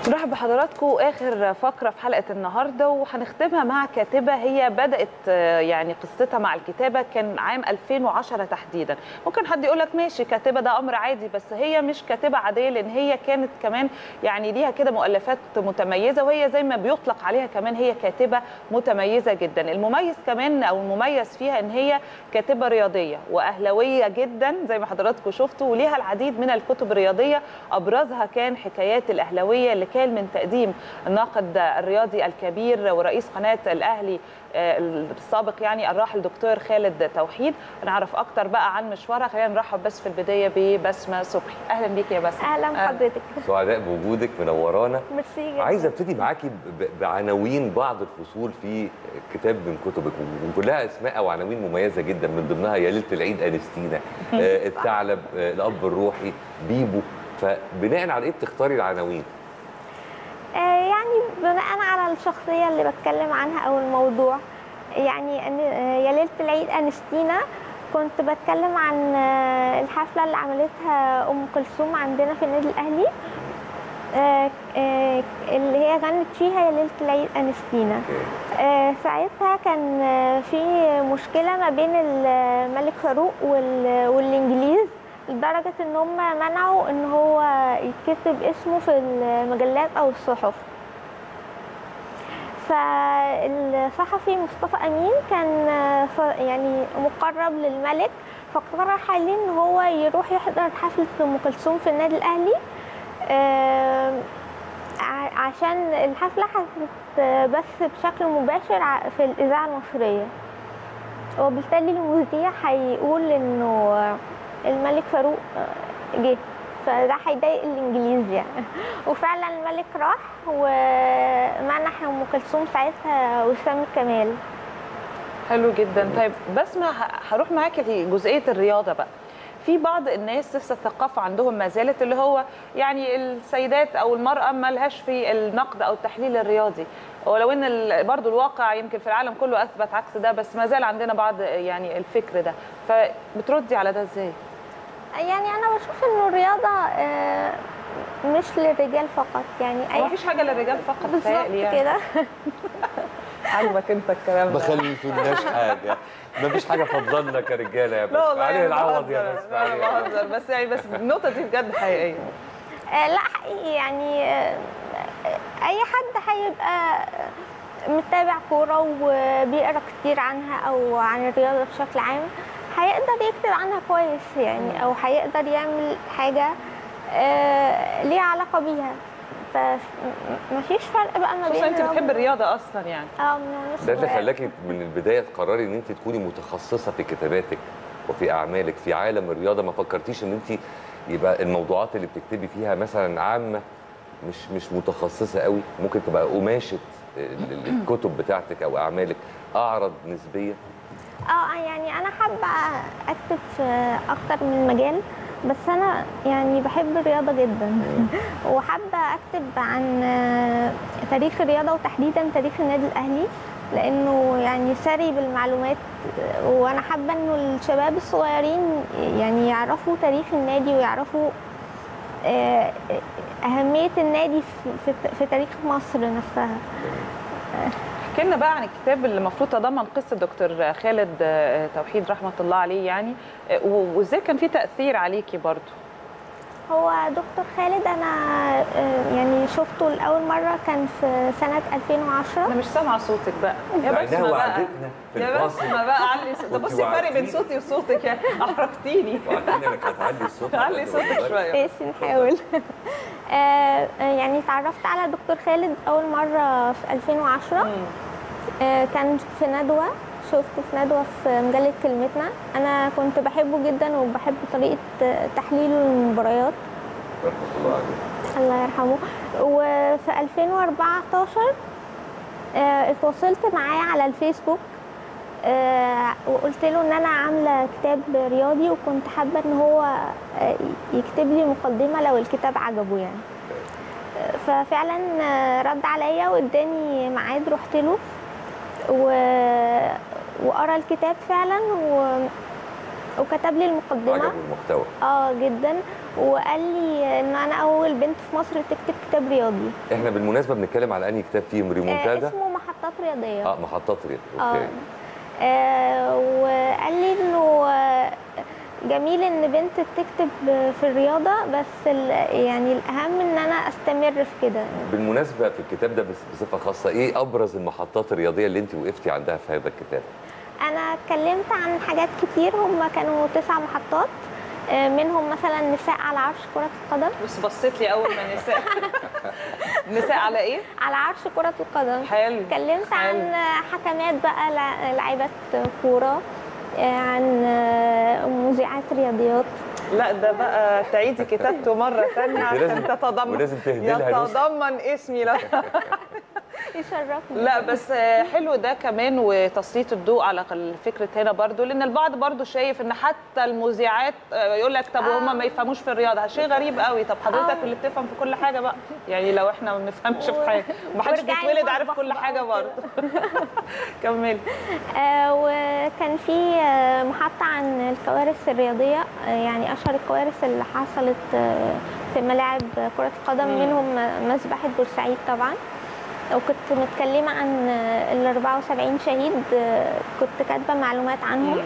نرحب بحضراتكم اخر فقره في حلقه النهارده وهنختمها مع كاتبه هي بدات آه، يعني قصتها مع الكتابه كان عام 2010 تحديدا ممكن حد يقول لك ماشي كاتبه ده امر عادي بس هي مش كاتبه عاديه لان هي كانت كمان يعني ليها كده مؤلفات متميزه وهي زي ما بيطلق عليها كمان هي كاتبه متميزه جدا المميز كمان او المميز فيها ان هي كاتبه رياضيه واهلاويه جدا زي ما حضراتكم شفتوا وليها العديد من الكتب الرياضيه ابرزها كان حكايات الاهلاويه اللي كان من تقديم الناقد الرياضي الكبير ورئيس قناه الاهلي آه، السابق يعني الراحل دكتور خالد توحيد نعرف اكتر بقى عن مشوارها خلينا نرحب بس في البدايه ببسمه صبحي اهلا بيك يا بسمه اهلا بحضرتك سعداء بوجودك منورانا ميرسي جدا عايز ابتدي معاكي ب- ب- بعناوين بعض الفصول في كتاب من كتبك وكلها اسماء وعناوين مميزه جدا من ضمنها يا ليله العيد انستينا آه، الثعلب آه، الاب الروحي بيبو فبناء على ايه بتختاري العناوين؟ آه يعني بناء على الشخصيه اللي بتكلم عنها او الموضوع يعني أن- آه، يا ليله العيد انستينا كنت بتكلم عن آه، الحفله اللي عملتها ام كلثوم عندنا في النادي الاهلي آه، آه، اللي هي غنت فيها يا ليله العيد انستينا آه، ساعتها كان آه، في مشكله ما بين الملك فاروق وال- والانجليز لدرجه ان هم منعوا ان هو يتكتب اسمه في المجلات او الصحف فالصحفي مصطفى امين كان آه، ف- يعني مقرب للملك فقرر حاليا ان هو يروح يحضر حفله ام كلثوم في النادي الاهلي آه، ع- عشان الحفله هتتبث بشكل مباشر ع- في الاذاعه المصريه وبالتالي المذيع هيقول انه الملك فاروق جه فده هيضايق الانجليز يعني وفعلا الملك راح ومنح ام كلثوم ساعتها وسام الكمال حلو جدا طيب بسمه ه- هروح معاك لجزئيه الرياضه بقى في بعض الناس لسه الثقافه عندهم ما زالت اللي هو يعني السيدات او المراه ما لهاش في النقد او التحليل الرياضي ولو ان ال- برضو الواقع يمكن في العالم كله اثبت عكس ده بس ما زال عندنا بعض يعني الفكر ده فبتردي على ده ازاي؟ يعني انا بشوف انه الرياضه آه، مش للرجال فقط يعني هو مفيش حاجه للرجال فقط بالظبط بتهيألي يعني كده عاجبك انت الكلام ما ده خليتولناش حاجه ما فيش حاجه فضلنا كرجاله يا بس لا والله عليه أنا العوض يا بهزر. بس لا، انا بهزر بس يعني بس النقطه دي بجد حقيقيه آه، لا حقيقي يعني آه، اي حد هيبقى متابع كوره وبيقرا كتير عنها او عن الرياضه بشكل عام هيقدر يكتب عنها كويس يعني او هيقدر يعمل حاجه آه، ليها علاقه بيها فمفيش فرق بقى ما بين خصوصا انت الرياضة بتحب الرياضه اصلا يعني اه من وأنا ده اللي صغيرة. خلاكي من البدايه تقرري ان انت تكوني متخصصه في كتاباتك وفي اعمالك في عالم الرياضه ما فكرتيش ان انت يبقى الموضوعات اللي بتكتبي فيها مثلا عامه مش مش متخصصه قوي ممكن تبقى قماشه ال- ال- الكتب بتاعتك او اعمالك اعرض نسبيا اه يعني انا حابه اكتب في اكتر من مجال بس انا يعني بحب الرياضه جدا وحابه اكتب عن آه، تاريخ الرياضه وتحديدا تاريخ النادي الاهلي لانه يعني ثري بالمعلومات آه، وانا حابه انه الشباب الصغيرين يعني يعرفوا تاريخ النادي ويعرفوا آه، اهميه النادي في- في في تاريخ مصر نفسها احكي لنا بقى عن الكتاب اللي المفروض تضمن قصه دكتور خالد آه، توحيد رحمه الله عليه يعني آه، و- وازاي كان في تاثير عليكي برضو هو دكتور خالد انا آه، يعني شفته لاول مره كان في سنه 2010 انا مش سامعه صوتك بقى يا مع بسمه إنها بقى وعدتنا في يا الفاصل. بسمه بقى علي صوتك ده كنت بصي الفرق بين وعدتيني. صوتي وصوتك يعني احرجتيني وعارفين انك هتعلي الصوت علي صوتك شويه بس نحاول آه، آه، يعني اتعرفت على دكتور خالد اول مره في 2010 مم. آه، كان في ندوه شفته في ندوه في مجله كلمتنا انا كنت بحبه جدا وبحب طريقه آه، تحليله للمباريات رحمه الله عليه الله يرحمه وفي 2014 آه، اتواصلت معاه على الفيسبوك آه، وقلت له ان انا عامله كتاب رياضي وكنت حابه ان هو آه، يكتب لي مقدمه لو الكتاب عجبه يعني آه، ففعلا آه، رد عليا واداني ميعاد رحت له و... وقرا الكتاب فعلا و... وكتب لي المقدمه عجبه المحتوى اه جدا وقال لي ان انا اول بنت في مصر تكتب كتاب رياضي احنا بالمناسبه بنتكلم على انهي كتاب فيهم آه ريمونتادا اسمه محطات رياضيه اه محطات رياض اه اوكي آه، وقال لي انه آه، جميل ان بنت تكتب في الرياضه بس ال- يعني الاهم ان انا استمر في كده بالمناسبه في الكتاب ده بس- بصفه خاصه ايه ابرز المحطات الرياضيه اللي انت وقفتي عندها في هذا الكتاب انا اتكلمت عن حاجات كتير هم كانوا تسع محطات آه، منهم مثلا نساء على عرش كرة القدم بس بصيت لي اول ما نساء نساء على ايه؟ على عرش كرة القدم حلو اتكلمت حلو. عن حكمات بقى لع- لعيبة كورة آه، عن آه، مذيعات رياضيات لا ده بقى تعيدي كتابته مره ثانيه عشان لازم- تتضمن ولازم تهدي لها نسخة. يتضمن اسمي لا يشرفني لا بس حلو ده كمان وتسليط الضوء على فكره هنا برضو لان البعض برضو شايف ان حتى المذيعات يقول لك طب آه. هم ما يفهموش في الرياضه شيء غريب قوي طب حضرتك آه. اللي بتفهم في كل حاجه بقى يعني لو احنا ما بنفهمش و- في حاجه ما حدش وارجعي بيتولد عارف المطبخ كل بقى حاجه وكده. برضو كملي آه، وكان في آه، محطة عن الكوارث الرياضية آه، يعني أشهر الكوارث اللي حصلت آه، في ملاعب كرة القدم مم. منهم مذبحة بورسعيد طبعا وكنت متكلمة عن آه، ال 74 شهيد آه، كنت كاتبة معلومات عنهم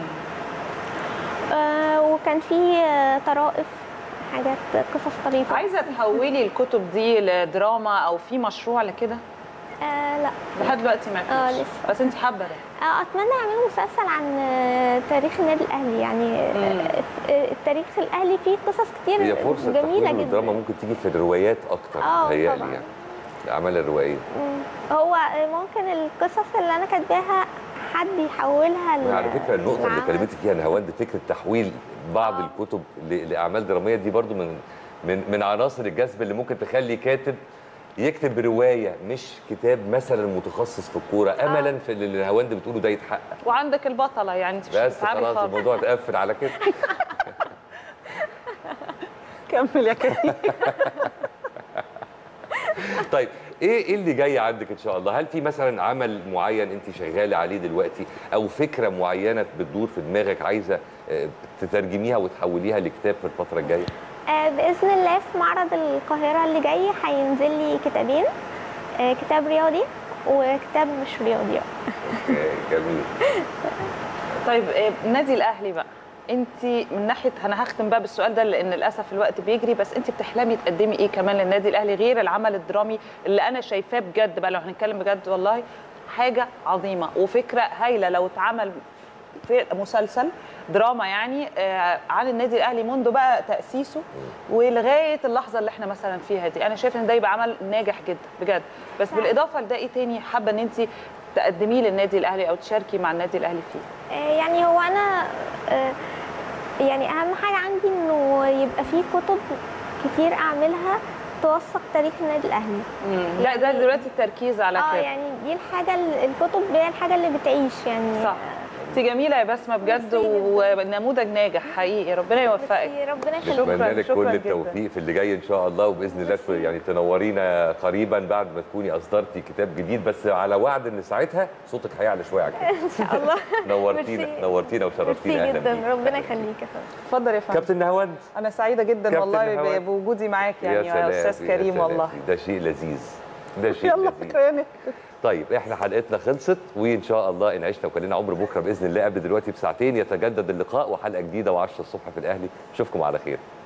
آه، وكان في آه، طرائف حاجات قصص طريفة عايزه تحولي الكتب دي لدراما او في مشروع لكده آه لا لحد دلوقتي ما آه، فيش لسه. بس انت حابه ده آه، اتمنى يعملوا مسلسل عن آه، تاريخ النادي الاهلي يعني مم. آه، آه، التاريخ الاهلي فيه قصص كتير هي فرصه جميله تحويل جدا الدراما ممكن تيجي في الروايات اكتر آه، متهيألي طبعاً. يعني الاعمال الروائيه مم. هو آه، ممكن القصص اللي انا كاتباها حد يحولها ل- على فكره النقطه اللي لعمل. كلمتك فيها نهاوند فكره تحويل بعض آه. الكتب ل- لاعمال دراميه دي برضو من من من عناصر الجذب اللي ممكن تخلي كاتب يكتب روايه مش كتاب مثلا متخصص في الكوره املا في اللي نهاوند بتقوله ده يتحقق وعندك البطله يعني انت مش بس بتتعبي خلاص خالص الموضوع اتقفل على كده كمل يا كريم طيب ايه ايه اللي جاي عندك ان شاء الله هل في مثلا عمل معين انت شغاله عليه دلوقتي او فكره معينه بتدور في دماغك عايزه آه، تترجميها وتحوليها لكتاب في الفتره الجايه آه، باذن الله في معرض القاهره اللي جاي هينزل لي كتابين آه، كتاب رياضي وكتاب مش رياضي آه، جميل طيب آه، النادي الاهلي بقى انت من ناحيه انا هختم بقى بالسؤال ده لان للاسف الوقت بيجري بس انت بتحلمي تقدمي ايه كمان للنادي الاهلي غير العمل الدرامي اللي انا شايفاه بجد بقى لو هنتكلم بجد والله حاجه عظيمه وفكره هايله لو اتعمل في مسلسل دراما يعني آه، عن النادي الاهلي منذ بقى تاسيسه ولغايه اللحظه اللي احنا مثلا فيها دي انا شايفه ان ده يبقى عمل ناجح جدا بجد بس فعلا. بالاضافه لده ايه تاني حابه ان انت تقدميه للنادي الاهلي او تشاركي مع النادي الاهلي فيه آه، يعني هو انا آه، يعني اهم حاجه عندي انه يبقى فيه كتب كتير اعملها توثق تاريخ النادي الاهلي لا ده دلوقتي التركيز على اه كده يعني دي الحاجه ال- الكتب هي الحاجه اللي بتعيش يعني صح انت جميله يا بسمه بجد ميرسي جداً. ونموذج ناجح حقيقي ربنا يوفقك ميرسي، ربنا يخليك شكراً، نتمنى لك شكراً كل جداً. التوفيق في اللي جاي ان شاء الله وباذن الله ميرسي. يعني تنورينا قريبا بعد ما تكوني اصدرتي كتاب جديد بس على وعد ان ساعتها صوتك هيعلى شويه على كده ان شاء الله نورتينا ميرسي. نورتينا وشرفتينا ميرسي اهلا جدا بيك ربنا يخليك يا فندم اتفضل يا فندم كابتن نهاوند انا سعيده جدا كابتن والله هواد. ب- بوجودي معاك يعني يا يا, سلام استاذ يا كريم سلام. والله ده شيء لذيذ ده شيء يلا لذيذ كريم طيب احنا حلقتنا خلصت وان شاء الله ان عشنا وكان لنا عمر بكره باذن الله قبل دلوقتي بساعتين يتجدد اللقاء وحلقه جديده و10 الصبح في الاهلي اشوفكم على خير